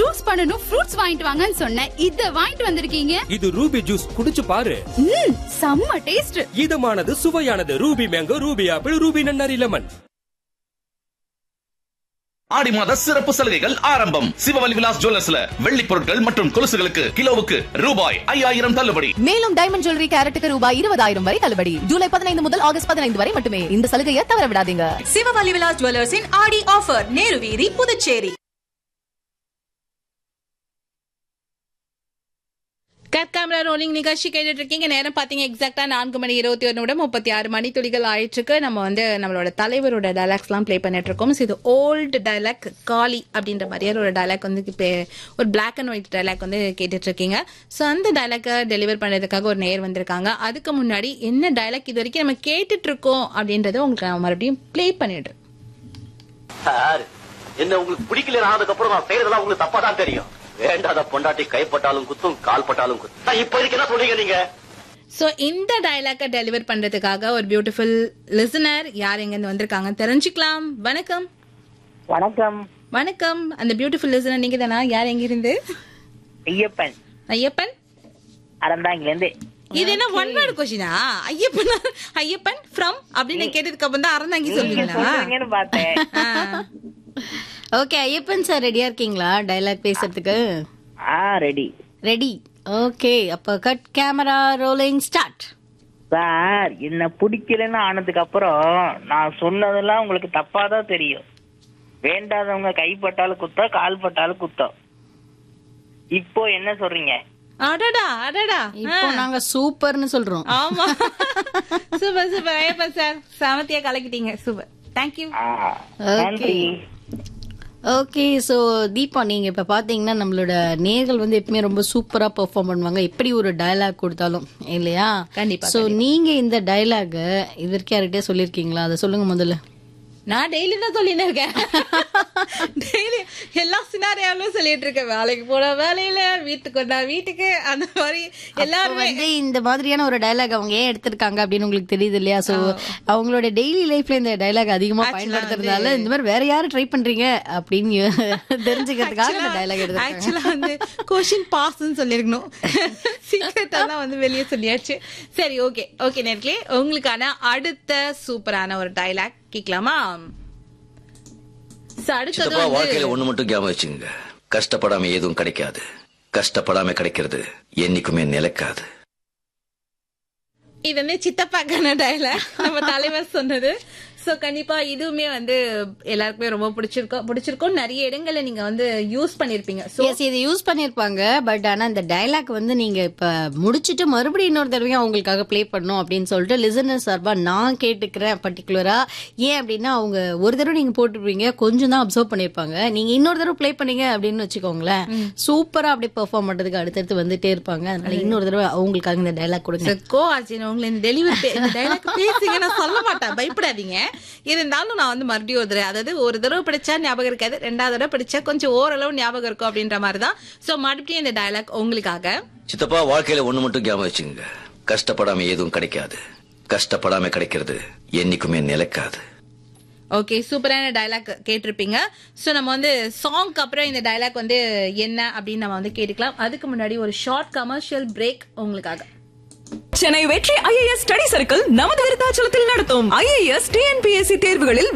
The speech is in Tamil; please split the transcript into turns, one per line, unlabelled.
ஜூஸ் பண்ணனும் ஃப்ரூட்ஸ் வாங்கிட்டு வாங்கன்னு சொன்னேன் இத வாங்கிட்டு வந்திருக்கீங்க
இது ரூபி ஜூஸ் குடிச்சு பாரு
ம் செம்ம டேஸ்ட்
இதமானது சுவையானது Ruby mango Ruby apple Ruby நன்னாரி லெமன்
ஆடி மாத சிறப்பு சலுகைகள் ஆரம்பம் சிவவலி விலாஸ் ஜுவல்லர்ஸ்ல வெள்ளி பொருட்கள் மற்றும் கொலுசுகளுக்கு கிலோவுக்கு ரூபாய் ஐயாயிரம் தள்ளுபடி
மேலும் டைமண்ட் ஜுவல்லரி கேரட்டுக்கு ரூபாய் இருபதாயிரம் வரை தள்ளுபடி ஜூலை பதினைந்து முதல் ஆகஸ்ட் பதினைந்து வரை மட்டுமே இந்த சலுகையை தவற விடாதீங்க
சிவவலி விலாஸ் ஜுவல்லர்ஸின் ஆடி ஆஃபர் நேரு வீதி புதுச்சேரி
கட் கேமரா ரோலிங் நிகழ்ச்சி கேட்டுட்டு இருக்கீங்க நேரம் பாத்தீங்க எக்ஸாக்டா நான்கு மணி இருபத்தி ஒரு நிமிடம் முப்பத்தி ஆறு மணி துளிகள் ஆயிடுச்சுக்கு நம்ம வந்து நம்மளோட தலைவரோட டைலாக்ஸ் எல்லாம் ப்ளே பண்ணிட்டு இருக்கோம் So, இது ஓல்டு டைலாக் காளி அப்படின்ற மாதிரியான ஒரு டைலாக் வந்து இப்போ ஒரு பிளாக் அண்ட் ஒயிட் டைலாக் வந்து கேட்டுட்டு இருக்கீங்க ஸோ அந்த டைலாக்கை டெலிவர் பண்ணுறதுக்காக ஒரு நேர் வந்திருக்காங்க அதுக்கு முன்னாடி என்ன டைலாக் இது வரைக்கும் நம்ம கேட்டுட்டு இருக்கோம் அப்படின்றத உங்களுக்கு நான் மறுபடியும் ப்ளே பண்ணிடுறேன்
சார் என்ன உங்களுக்கு பிடிக்கல ஆனதுக்கு அப்புறம் நான் செய்யறதெல்லாம் உங்களுக்கு தப்பா தான் தெரியும் வேண்டாத பொண்டாட்டி கைப்பட்டாலும் குத்தும் கால் பட்டாலும் குத்தும் நான் இப்ப இதுக்கு என்ன சொல்றீங்க நீங்க
ஸோ இந்த டைலாக்கை டெலிவர் பண்றதுக்காக ஒரு பியூட்டிஃபுல் லிசனர் யார் எங்கேருந்து வந்திருக்காங்க தெரிஞ்சுக்கலாம் வணக்கம்
வணக்கம்
வணக்கம் அந்த பியூட்டிஃபுல் லிசனர் நீங்க தானா யார் எங்கிருந்து
ஐயப்பன்
ஐயப்பன்
அறந்தாங்கில இருந்து
இது என்ன ஒன் வேர்டு கொஸ்டினா ஐயப்பன் ஐயப்பன் ஃப்ரம் அப்படின்னு கேட்டதுக்கு அப்புறம் தான் அறந்தாங்கி சொல்லுவீங்களா
சொல்றீங்கன்னு பார்த்தேன்
ஓகே ஐயப்பன் சார் ரெடியா இருக்கீங்களா டைலாக் பேசுறதுக்கு
ஆ ரெடி
ரெடி ஓகே அப்ப cut camera rolling start
sir என்ன பிடிக்கலன்னு ஆனதுக்கு அப்புறம் நான் சொன்னதெல்லாம் உங்களுக்கு தப்பா தான் தெரியும் வேண்டாதவங்க கைப்பட்டாலும் குத்தம் கால் பட்டாலும் குத்தம் இப்போ என்ன சொல்றீங்க
அடடா அடடா
இப்போ நாங்க சூப்பர்னு சொல்றோம்
ஆமா சூப்பர் சூப்பர் ஐயப்பன் சார் சாமத்தியா கலக்கிட்டீங்க சூப்பர் தேங்க்யூ
ஆ,
Okay.
நன்றி
ஓகே ஸோ தீபா நீங்க இப்ப பாத்தீங்கன்னா நம்மளோட நேர்கள் வந்து எப்பவுமே ரொம்ப சூப்பரா பெர்ஃபார்ம் பண்ணுவாங்க எப்படி ஒரு டயலாக் கொடுத்தாலும் இல்லையா
கண்டிப்பா,
ஸோ நீங்க இந்த டயலாக இது வரைக்கும் யார்கிட்டயே சொல்லிருக்கீங்களா அதை சொல்லுங்க முதல்ல
நான் டெய்லி தான் சொல்லிட்டு இருக்கேன் டெய்லி எல்லா சினாரியாலும் சொல்லிட்டு இருக்கேன் வேலைக்கு போன வேலையில வீட்டுக்கு வந்தா வீட்டுக்கு அந்த மாதிரி
அப்ப
எல்லாருமே
வந்து இந்த மாதிரியான ஒரு டயலாக் அவங்க ஏன் எடுத்திருக்காங்க அப்படின்னு உங்களுக்கு தெரியுது இல்லையா சோ அவங்களோட டெய்லி லைஃப்ல இந்த டயலாக் அதிகமா
Actually
பயன்படுத்துறதுனால இந்த மாதிரி வேற யாரும் ட்ரை பண்றீங்க அப்படின்னு தெரிஞ்சுக்கிறதுக்காக இந்த டயலாக் எடுத்திருக்காங்க
ஆக்சுவலா வந்து கொஷின் பாஸ்ன்னு சொல்லிருக்கணும் சீக்கிரட் எல்லாம் வந்து வெளியே சொல்லியாச்சு சரி ஓகே ஓகே நேர்களே உங்களுக்கான அடுத்த சூப்பரான ஒரு டைலாக் கேட்கலாமா So, அடுத்தது
சித்தப்பா
வந்து
வாழ்க்கையில ஒண்ணு மட்டும் ஞாபகம் வச்சுங்க கஷ்டப்படாம எதுவும் கிடைக்காது கஷ்டப்படாம கிடைக்கிறது என்னைக்குமே நிலைக்காது
இது வந்து சித்தப்பாக்கான டைலாக் நம்ம தலைவர் சொன்னது சோ கண்டிப்பா இதுவுமே வந்து எல்லாருக்குமே ரொம்ப பிடிச்சிருக்கோம் பிடிச்சிருக்கும் நிறைய இடங்கள்ல நீங்க வந்து யூஸ் பண்ணிருப்பீங்க சோ
எஸ் இதை யூஸ் பண்ணிருப்பாங்க பட் ஆனா இந்த டயலாக் வந்து நீங்க இப்ப முடிச்சிட்டு மறுபடியும் இன்னொரு தடவையும் அவங்களுக்காக ப்ளே பண்ணணும் அப்படின்னு சொல்லிட்டு லிசனர் சார்பா நான் கேட்டுக்கிறேன் பர்டிகுலரா ஏன் அப்படின்னா அவங்க ஒரு தடவை நீங்க போட்டுருப்பீங்க கொஞ்சம் தான் அப்சர்வ் பண்ணிருப்பாங்க நீங்க இன்னொரு தடவை ப்ளே பண்ணீங்க அப்படின்னு வச்சுக்கோங்களேன் சூப்பரா அப்படியே பெர்ஃபார்ம் பண்றதுக்கு அடுத்தடுத்து வந்துட்டே இருப்பாங்க அதனால இன்னொரு தடவை அவங்களுக்காக இந்த டயலாக் கொடுங்க
கோ அர்ஜுன் உங்களை இந்த டெலிவரி இந்த டைலாக் பேசுங்க நான் சொல்ல மாட்டேன் பயப்படாதீங்க இருந்தாலும் நான் வந்து மறுபடியும் ஒரு தடவை அதாவது ஒரு தடவை படிச்சா ஞாபகம் இருக்காது ரெண்டாவது தடவை படிச்சா கொஞ்சம் ஓரளவு ஞாபகம் இருக்கும் அப்படின்ற மாதிரி தான் சோ மறுபடியும் இந்த டைலாக் உங்களுக்காக
சித்தப்பா வாழ்க்கையில ஒண்ணு மட்டும் ஞாபகம் வச்சுங்க கஷ்டப்படாம எதுவும் கிடைக்காது கஷ்டப்படாம கிடைக்கிறது என்னைக்குமே நிலைக்காது
ஓகே சூப்பரான டைலாக் கேட்டிருப்பீங்க ஸோ நம்ம வந்து சாங்க்கு அப்புறம் இந்த டைலாக் வந்து என்ன அப்படின்னு நம்ம வந்து கேட்டுக்கலாம் அதுக்கு முன்னாடி ஒரு ஷார்ட் கமர்ஷியல் பிரேக் உங்களுக்காக
சென்னை வெற்றி ஐஏஎஸ் ஸ்டடி சர்க்கிள் நமது விருத்தாச்சலத்தில் நடத்தும் ஐஏஎஸ் டிஎன்பிஎஸ்சி தேர்வுகளில்